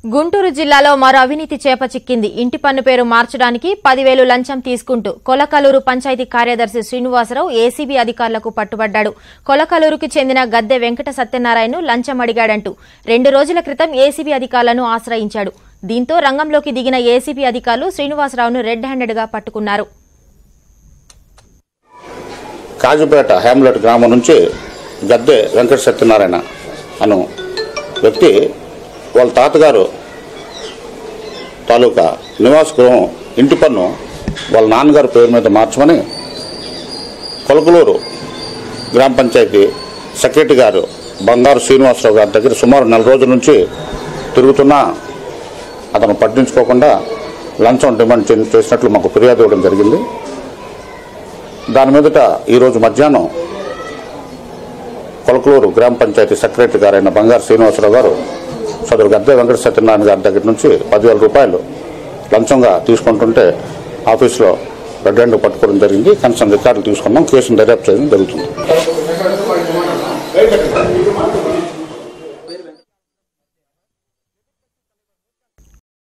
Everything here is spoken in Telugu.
గుంటూరు జిల్లాలో మరో అవినీతి చేప చిక్కింది ఇంటి పన్ను పేరు మార్చడానికి పదివేలు లంచం తీసుకుంటూ కొలకలూరు పంచాయతీ కార్యదర్శి శ్రీనివాసరావు ఏసీబీ అధికారులకు పట్టుబడ్డాడు కొలకలూరుకు చెందిన గద్దె వెంకట సత్యనారాయణను లంచం అడిగాడంటూ రెండు రోజుల క్రితం ఏసీబీ అధికారులను ఆశ్రయించాడు దీంతో రంగంలోకి దిగిన ఏసీబీ అధికారులు శ్రీనివాసరావును రెడ్ హ్యాండెడ్గా పట్టుకున్నారు కాజుపేట హేమలెట్ గ్రామం నుంచి గద్దె వెంకట సత్యనారాయణ అను వ్యక్తి వాళ్ళ తాతగారు తాలూకా నివాస గృహం ఇంటి పన్ను వాళ్ళ నాన్నగారి పేరు మీద మార్చమని కొలకలూరు గ్రామ పంచాయతీ సెక్రటరీ గారు బంగారు శ్రీనివాసరావు గారి దగ్గర సుమారు నెల రోజుల నుంచి తిరుగుతున్నా అతను పట్టించుకోకుండా లంచం డిమాండ్ చే- చేసినట్లు మాకు ఫిర్యాదు ఇవ్వడం జరిగింది దాని మీదట ఈరోజు మధ్యాహ్నం కొలకలూరు గ్రామ పంచాయతీ సెక్రటరీ గారైన బంగారు శ్రీనివాసరావు గారు సదరు గద్దె వెంకట సత్యనారాయణ గారి దగ్గర నుంచి పదివేల రూపాయలు లంచంగా తీసుకుంటుంటే ఆఫీసులో రెడ్ హ్యాండ్ పట్టుకోవడం జరిగింది కనీసం రికార్డులు తీసుకున్నాం కేసును దర్యాప్తు చేయడం జరుగుతుంది